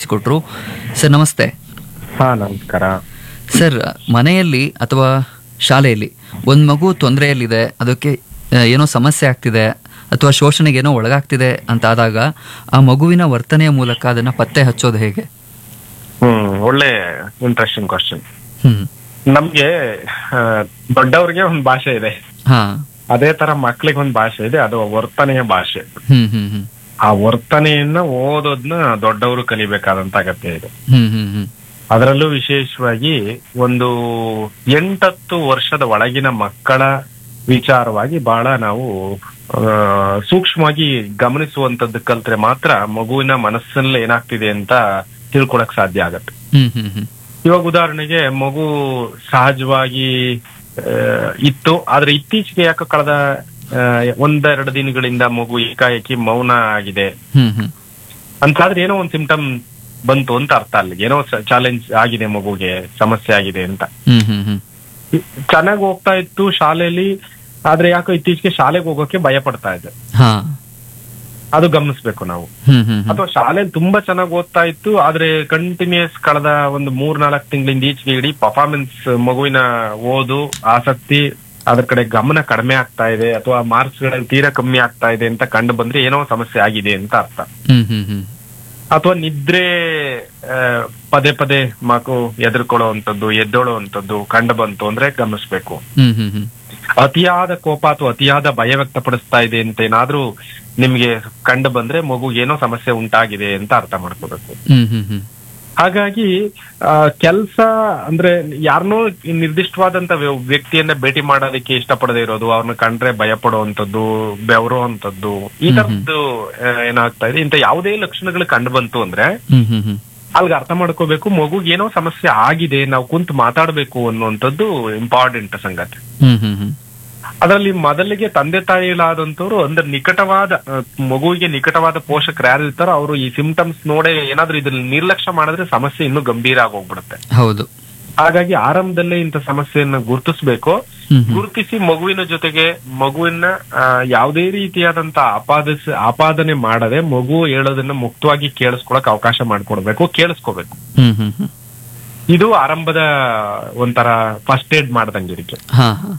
ತಿಳಿಸ್ಕೊಟ್ರು sir ನಮಸ್ತೆ ಹಾ ನಮಸ್ಕಾರ ಸರ್ ಮನೆಯಲ್ಲಿ ಅಥವಾ ಶಾಲೆಯಲ್ಲಿ ಒಂದು ಮಗು ತೊಂದರೆಯಲ್ಲಿದೆ ಅದಕ್ಕೆ ಆ, ಏನೋ ಸಮಸ್ಯೆ ಆಗ್ತಿದೆ ಅಥವಾ ಶೋಷಣೆಗೆ ಏನೋ ಒಳಗಾಗ್ತಿದೆ ಅಂತ ಆದಾಗ ಆ ಮಗುವಿನ ವರ್ತನೆಯ ಮೂಲಕ ಅದನ್ನ ಪತ್ತೆ ಹಚ್ಚೋದು ಹೇಗೆ ಹ್ಮ್ ಒಳ್ಳೆ ಇಂಟ್ರೆಸ್ಟಿಂಗ್ ಕ್ವಶನ್ ಹ್ಮ್ ನಮ್ಗೆ ಆ, ದೊಡ್ಡವ್ರಿಗೆ ಒಂದ್ ಭಾಷೆ ಇದೆ ಹಾ ಅದೇ ತರ ಮಕ್ಳಿಗೆ ಒಂದ್ ಭಾಷೆ ಇದೆ ಅದು ವರ್ತನೆಯ ಭಾಷೆ ಹ್ಮ್ ಹ್ಮ್ ಹ್ಮ್ ಆ ವರ್ತನೆಯನ್ನ ಓದೋದ್ನ ದೊಡ್ಡವರು ಕಲಿಬೇಕಾದಂತ ಅಗತ್ಯ ಇದೆ ಹ್ಮ್ ಹ್ಮ್ ಹ್ಮ್ ಅದರಲ್ಲೂ ವಿಶೇಷವಾಗಿ ಒಂದು ಎಂಟತ್ತು ವರ್ಷದ ಒಳಗಿನ ಮಕ್ಕಳ ವಿಚಾರವಾಗಿ ಬಹಳ ನಾವು ಆ, ಸೂಕ್ಷ್ಮವಾಗಿ ಗಮನಿಸುವಂತದ್ದು ಕಲ್ತ್ರೆ ಮಾತ್ರ ಮಗುವಿನ ಮನಸ್ಸಲ್ಲಿ ಏನಾಗ್ತಿದೆ ಅಂತ ತಿಳ್ಕೊಳಕ್ ಸಾಧ್ಯ ಆಗತ್ತೆ ಹ್ಮ್ ಹ್ಮ್ ಹ್ಮ್ ಇವಾಗ ಉದಾಹರಣೆಗೆ ಮಗು ಸಹಜವಾಗಿ ಆ, ಇತ್ತು ಆದ್ರೆ ಇತ್ತೀಚೆಗೆ ಯಾಕೆ ಕಳೆದ ಆ, ಒಂದೆರಡು ದಿನಗಳಿಂದ ಮಗು ಏಕಾಏಕಿ ಮೌನ ಆಗಿದೆ ಹ್ಮ್ ಹ್ಮ್ ಅಂತಾದ್ರೆ ಏನೋ ಒಂದು ಸಿಂಪ್ಟಮ್ ಬಂತು ಅಂತ ಅರ್ಥ ಅಲ್ಲಿಗೆ ಏನೋ ಚಾಲೆಂಜ್ ಆಗಿದೆ ಮಗುಗೆ ಸಮಸ್ಯೆ ಆಗಿದೆ ಅಂತ ಹ್ಮ್ ಹ್ಮ್ ಹ್ಮ್ ಚೆನ್ನಾಗಿ ಹೋಗ್ತಾ ಇತ್ತು ಶಾಲೆಯಲ್ಲಿ ಆದ್ರೆ ಯಾಕೋ ಇತ್ತೀಚೆಗೆ ಶಾಲೆಗೆ ಹೋಗೋಕೆ ಭಯ ಪಡ್ತಾ ಇದೆ ಹಾ ಅದು ಗಮನಿಸ್ಬೇಕು ನಾವು ಹ್ಮ್ ಹ್ಮ್ ಹ್ಮ್ ಅಥವಾ ಶಾಲೆಯಲ್ಲಿ ತುಂಬಾ ಚೆನ್ನಾಗಿ ಓದ್ತಾ ಇತ್ತು ಆದ್ರೆ ಕಂಟಿನ್ಯೂಸ್ ಕಳೆದ ಒಂದು ಮೂರ್ ನಾಲ್ಕು ತಿಂಗಳಿಂದ ಈಚೆಗೆ ಇಡೀ ಪರ್ಫಾರ್ಮೆನ್ಸ್ ಮಗುವಿನ ಓದು ಆಸಕ್ತಿ ಅದ್ರ ಕಡೆ ಗಮನ ಕಡಿಮೆ ಆಗ್ತಾ ಇದೆ ಅಥವಾ ಮಾರ್ಕ್ಸ್ ಗಳಲ್ಲಿ ತೀರಾ ಕಮ್ಮಿ ಆಗ್ತಾ ಇದೆ ಅಂತ ಕಂಡು ಬಂದ್ರೆ ಏನೋ ಸಮಸ್ಯೆ ಆಗಿದೆ ಅಂತ ಅರ್ಥ ಹ್ಮ್ ಹ್ಮ್ ಹ್ಮ್ ಅಥವಾ ನಿದ್ರೆ ಆ, ಪದೇ ಪದೇ ಮಗು ಎದುರ್ಕೊಳ್ಳುವಂಥದ್ದು ಎದ್ದೊಳುವಂಥದ್ದು ಕಂಡು ಬಂತು ಅಂದ್ರೆ ಗಮನಿಸ್ಬೇಕು ಹ್ಮ್ ಹ್ಮ್ ಹ್ಮ್ ಅತಿಯಾದ ಕೋಪ ಅಥವಾ ಅತಿಯಾದ ಭಯ ವ್ಯಕ್ತಪಡಿಸ್ತಾ ಇದೆ ಅಂತ ಏನಾದ್ರೂ ನಿಮ್ಗೆ ಕಂಡು ಬಂದ್ರೆ ಮಗು ಏನೋ ಸಮಸ್ಯೆ ಉಂಟಾಗಿದೆ ಅಂತ ಅರ್ಥ ಮಾಡ್ಕೋಬೇಕು ಹ್ಮ್ ಹ್ಮ್ ಹ್ಮ್ ಹಾಗಾಗಿ ಕೆಲಸ ಅಂದ್ರೆ ಯಾರನ್ನೋ ನಿರ್ದಿಷ್ಟವಾದಂತ ವ್ಯ- ವ್ಯಕ್ತಿಯನ್ನ ಭೇಟಿ ಮಾಡೋದಕ್ಕೆ ಇಷ್ಟಪಡದೇ ಇರೋದು ಅವ್ರನ್ನ ಕಂಡ್ರೆ ಭಯ ಪಡುವಂತದ್ದು ಬೆವರುವಂತದ್ದು ಈ ತರದ್ದು ಆ, ಏನಾಗ್ತಾ ಇದೆ ಇಂತ ಯಾವುದೇ ಲಕ್ಷಣಗಳು ಕಂಡು ಬಂತು ಅಂದ್ರೆ ಹ್ಮ್ ಹ್ಮ್ ಹ್ಮ್ ಅಲ್ಗ ಅರ್ಥ ಮಾಡ್ಕೋಬೇಕು ಮಗುಗೆ ಏನೋ ಸಮಸ್ಯೆ ಆಗಿದೆ ನಾವು ಕುಂತು ಮಾತಾಡ್ಬೇಕು ಅನ್ನುವಂಥದ್ದು ಇಂಪಾರ್ಟೆಂಟ್ ಸಂಗತಿ ಹ್ಮ್ ಹ್ಮ್ ಹ್ಮ್ ಅದರಲ್ಲಿ ಮೊದಲಿಗೆ ತಂದೆ ತಾಯಿಗಳಾದಂತವ್ರು ಅಂದ್ರೆ ನಿಕಟವಾದ ಆ, ಮಗುವಿಗೆ ನಿಕಟವಾದ ಪೋಷಕರು ಯಾರು ಇರ್ತಾರೋ ಅವರು ಈ ಸಿಂಪ್ಟಮ್ಸ್ ನೋಡೇ ಏನಾದ್ರೂ ಇದ್ರಲ್ಲಿ ನಿರ್ಲಕ್ಷ್ಯ ಮಾಡಿದ್ರೆ ಸಮಸ್ಯೆ ಇನ್ನೂ ಗಂಭೀರ ಆಗೋಗ್ಬಿಡುತ್ತೆ ಹೌದು ಹಾಗಾಗಿ ಆರಂಭದಲ್ಲೇ ಇಂಥ ಸಮಸ್ಯೆಯನ್ನ ಗುರುತಿಸ್ಬೇಕು ಹ್ಮ್ ಹ್ಮ್ ಗುರುತಿಸಿ ಮಗುವಿನ ಜೊತೆಗೆ ಮಗುವಿನ ಆ, ಯಾವುದೇ ರೀತಿಯಾದಂತ ಆಪಾದಿಸ ಆಪಾದನೆ ಮಾಡದೆ ಮಗು ಹೇಳೋದನ್ನ ಮುಕ್ತವಾಗಿ ಕೇಳಿಸ್ಕೊಳಕ್ ಅವಕಾಶ ಮಾಡ್ಕೊಡ್ಬೇಕು ಕೇಳಿಸ್ಕೋಬೇಕು ಹ್ಮ್ ಹ್ಮ್ ಹ್ಮ್ ಇದು ಆರಂಭದ ಒಂಥರ ಫಸ್ಟ್ ಏಡ್ ಮಾಡ್ದಂಗಿರಿಕೆ ಹಾ ಹಾ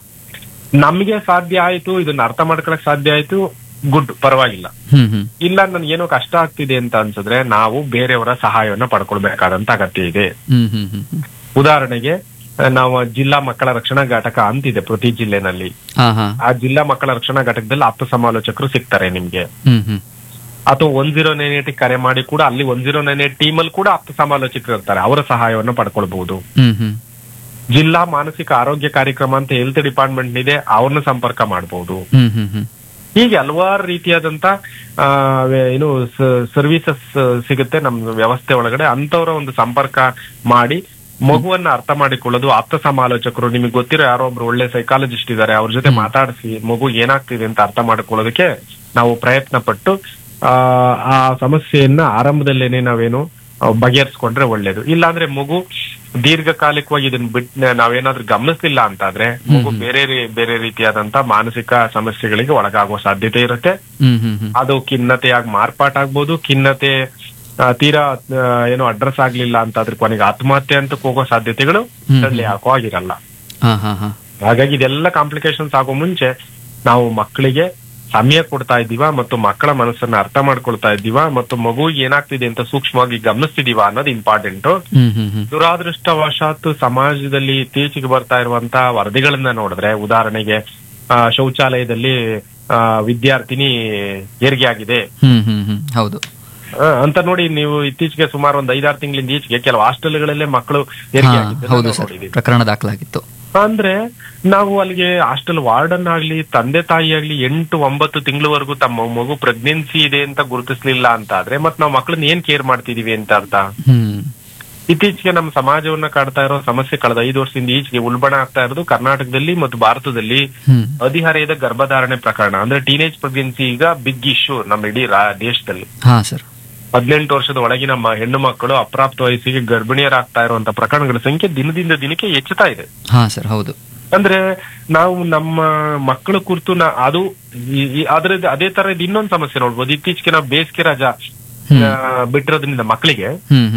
ನಮ್ಗೆ ಸಾಧ್ಯ ಆಯ್ತು ಇದನ್ನ ಅರ್ಥ ಮಾಡ್ಕೊಳಕ್ ಸಾಧ್ಯ ಆಯ್ತು ಗುಡ್ ಪರವಾಗಿಲ್ಲ ಹ್ಮ್ ಹ್ಮ್ ಇಲ್ಲ ನನ್ಗೆ ಏನೋ ಕಷ್ಟ ಆಗ್ತಿದೆ ಅಂತ ಅನ್ಸಿದ್ರೆ ನಾವು ಬೇರೆಯವರ ಸಹಾಯವನ್ನ ಪಡ್ಕೊಳ್ಬೇಕಾದಂತ ಅಗತ್ಯ ಇದೆ ಹ್ಮ್ ಹ್ಮ್ ಹ್ಮ್ ಹ್ಮ್ ಉದಾಹರಣೆಗೆ ಆ, ನಾವು ಜಿಲ್ಲಾ ಮಕ್ಕಳ ರಕ್ಷಣಾ ಘಟಕ ಅಂತಿದೆ ಪ್ರತಿ ಜಿಲ್ಲೆನಲ್ಲಿ ಹಾ ಹಾ ಆ ಜಿಲ್ಲಾ ಮಕ್ಕಳ ರಕ್ಷಣಾ ಘಟಕದಲ್ಲಿ ಆಪ್ತ ಸಮಾಲೋಚಕರು ಸಿಗ್ತಾರೆ ನಿಮ್ಗೆ ಹ್ಮ್ ಹ್ಮ್ ಅಥವಾ ಒನ್ ಜೀರೋ ನೈನ್ ಏಟ್ ಕರೆ ಮಾಡಿ ಕೂಡ ಅಲ್ಲಿ one zero nine eight team ಅಲ್ಲಿ ಕೂಡ ಆಪ್ತ ಸಮಾಲೋಚಕರು ಇರ್ತಾರೆ ಅವರ ಸಹಾಯವನ್ನು ಪಡ್ಕೊಳ್ಬಹುದು ಹ್ಮ್ ಹ್ಮ್ ಜಿಲ್ಲಾ ಮಾನಸಿಕ ಆರೋಗ್ಯ ಕಾರ್ಯಕ್ರಮ ಅಂತ ಹೆಲ್ತ್ ಡಿಪಾರ್ಟ್ಮೆಂಟ್ ಇದೆ ಅವ್ರನ್ನ ಸಂಪರ್ಕ ಮಾಡಬಹುದು ಹ್ಮ್ ಹ್ಮ್ ಹ್ಮ್ ಹೀಗೆ ಹಲವಾರು ರೀತಿಯಾದಂತ ಆ, ವೇ- ಏನು ಸರ್ವಿಸಸ್ ಸಿಗುತ್ತೆ ನಮ್ಮ ವ್ಯವಸ್ಥೆ ಒಳಗಡೆ ಅಂತವರ ಒಂದು ಸಂಪರ್ಕ ಮಾಡಿ ಮಗುವನ್ನ ಅರ್ಥ ಮಾಡಿಕೊಳ್ಳೋದು ಆಪ್ತ ಸಮಾಲೋಚಕರು ನಿಮಗೆ ಗೊತ್ತಿರೋ ಯಾರೋ ಒಬ್ರು ಒಳ್ಳೆ ಸೈಕಾಲಜಿಸ್ಟ್ ಇದ್ದಾರೆ ಅವ್ರ ಜೊತೆ ಮಾತಾಡಿಸಿ ಮಗು ಏನಾಗ್ತಿದೆ ಅಂತ ಅರ್ಥ ಮಾಡಿಕೊಳ್ಳೋದಕ್ಕೆ ನಾವು ಪ್ರಯತ್ನ ಪಟ್ಟು ಆ ಆ ಸಮಸ್ಯೆಯನ್ನ ಆರಂಭದಲ್ಲೇನೆ ನಾವೇನು ಆ, ಬಗೆಹರಿಸ್ಕೊಂಡ್ರೆ ಒಳ್ಳೇದು ಇಲ್ಲಾಂದ್ರೆ ಮಗು ದೀರ್ಘಕಾಲಿಕವಾಗಿ ಇದನ್ನ ಬಿಟ್ ನಾವೇನಾದ್ರೂ ಗಮನಿಸ್ಲಿಲ್ಲ ಅಂತಾದ್ರೆ ಮಗು ಬೇರೆ ರೀ- ಬೇರೆ ರೀತಿಯಾದಂತ ಮಾನಸಿಕ ಸಮಸ್ಯೆಗಳಿಗೆ ಒಳಗಾಗುವ ಸಾಧ್ಯತೆ ಇರುತ್ತೆ ಹ್ಮ್ ಹ್ಮ್ ಹ್ಮ್ ಅದು ಖಿನ್ನತೆಯಾಗಿ ಮಾರ್ಪಾಟಾಗ್ಬೋದು ಖಿನ್ನತೆ ಆ, ತೀರಾ ಆ, ಏನೋ ಅಡ್ರೆಸ್ ಆಗ್ಲಿಲ್ಲ ಅಂತ ಅದ್ರ ಕೊನೆಗೆ ಆತ್ಮಹತ್ಯೆ ಅಂತ ಹೋಗೋ ಸಾಧ್ಯತೆಗಳು ಹ್ಮ್. ಇದರಲ್ಲಿ ಯಾಕೋ ಆಗಿರಲ್ಲ ಹಾ ಹಾ ಹಾ ಹಾಗಾಗಿ ಇದೆಲ್ಲ ಕಾಂಪ್ಲಿಕೇಶನ್ಸ್ ಆಗೋ ಮುಂಚೆ ನಾವು ಮಕ್ಕಳಿಗೆ ಸಮಯ ಕೊಡ್ತಾ ಇದ್ದೀವಾ ಮತ್ತು ಮಕ್ಕಳ ಮನಸ್ಸನ್ನ ಅರ್ಥ ಮಾಡ್ಕೊಳ್ತಾ ಇದ್ದೀವಾ ಮತ್ತು ಮಗುವಿಗೆ ಏನಾಗ್ತಿದೆ ಅಂತ ಸೂಕ್ಷ್ಮವಾಗಿ ಗಮನಿಸ್ತಿದೀವಾ ಅನ್ನೋದು ಇಂಪಾರ್ಟೆಂಟ್ ಹ್ಮ್ ಹ್ಮ್ ಹ್ಮ್ ದುರಾದೃಷ್ಟವಶಾತ್ ಸಮಾಜದಲ್ಲಿ ಇತ್ತೀಚೆಗೆ ಬರ್ತಾ ಇರುವಂತ ವರದಿಗಳನ್ನ ನೋಡಿದ್ರೆ ಉದಾಹರಣೆಗೆ ಆ, ಶೌಚಾಲಯದಲ್ಲಿ ಆ, ವಿದ್ಯಾರ್ಥಿನಿ ಹೆರಿಗೆ ಆಗಿದೆ ಹ್ಮ್ ಹ್ಮ್ ಹ್ಮ್ ಹೌದು ಆ, ಅಂತ ನೋಡಿ ನೀವು ಇತ್ತೀಚೆಗೆ ಸುಮಾರು ಒಂದು ಐದಾರು ತಿಂಗಳಿಂದ ಈಚೆಗೆ ಕೆಲವು ಹಾಸ್ಟೆಲ್ಗಳಲ್ಲೇ ಮಕ್ಕಳು ಹೆರಿಗೆ ಹಾ ಆಗಿದ್ದನ್ನ ಹೌದು ನಾವು ಸರ್ ನೋಡಿದ್ದೀವಿ. ಪ್ರಕರಣ ದಾಖಲಾಗಿತ್ತು ಅಂದ್ರೆ ನಾವು ಅಲ್ಲಿಗೆ ಹಾಸ್ಟೆಲ್ ವಾರ್ಡನ್ ಆಗ್ಲಿ ತಂದೆ ತಾಯಿ ಆಗ್ಲಿ ಎಂಟು ಒಂಬತ್ತು ತಿಂಗಳವರೆಗೂ ತಮ್ಮ ಮಗು ಪ್ರೆಗ್ನೆನ್ಸಿ ಇದೆ ಅಂತ ಗುರುತಿಸ್ಲಿಲ್ಲ ಅಂತ ಆದ್ರೆ ಮತ್ ನಾವು ಮಕ್ಕಳನ್ನ ಏನ್ ಕೇರ್ ಮಾಡ್ತಿದೀವಿ ಅಂತ ಅರ್ಥ ಹ್ಮ್ ಇತ್ತೀಚೆಗೆ ನಮ್ಮ ಸಮಾಜವನ್ನ ಕಾಡ್ತಾ ಇರೋ ಸಮಸ್ಯೆ ಕಳೆದ ಐದು ವರ್ಷದಿಂದ ಈಚೆಗೆ ಉಲ್ಬಣ ಆಗ್ತಾ ಇರೋದು ಕರ್ನಾಟಕದಲ್ಲಿ ಮತ್ತು ಭಾರತದಲ್ಲಿ ಹ್ಮ್ ಹದಿಹರೆಯದ ಗರ್ಭಧಾರಣೆ ಪ್ರಕರಣ ಅಂದ್ರೆ ಟೀನೇಜ್ ಪ್ರೆಗ್ನೆನ್ಸಿ ಈಗ ಬಿಗ್ ಇಶ್ಯೂ ನಮ್ಮ ಇಡೀ ರಾ- ದೇಶದಲ್ಲಿ ಹಾ ಸರ್ ಹದಿನೆಂಟು ವರ್ಷದ ಒಳಗಿನ ಮ- ಹೆಣ್ಣು ಮಕ್ಕಳು ಅಪ್ರಾಪ್ತ ವಯಸ್ಸಿಗೆ ಗರ್ಭಿಣಿಯರಾಗ್ತಾ ಇರುವಂತ ಪ್ರಕರಣಗಳ ಸಂಖ್ಯೆ ದಿನದಿಂದ ದಿನಕ್ಕೆ ಹೆಚ್ಚುತ್ತಾ ಇದೆ ಹಾ ಸರ್ ಹೌದು ಅಂದ್ರೆ ನಾವು ನಮ್ಮ ಮಕ್ಕಳ ಕುರಿತು ನಾ ಅದು ಈ- ಈ- ಅದ್ರದ್ದು ಅದೇ ತರ ಇನ್ನೊಂದು ಸಮಸ್ಯೆ ನೋಡ್ಬೋದು ಇತ್ತೀಚೆಗೆ ನಾವು ಬೇಸಿಗೆ ರಜಾ ಹ್ಮ್. ಆ, ಬಿಟ್ಟಿರೋದ್ರಿಂದ ಮಕ್ಕಳಿಗೆ ಹ್ಮ್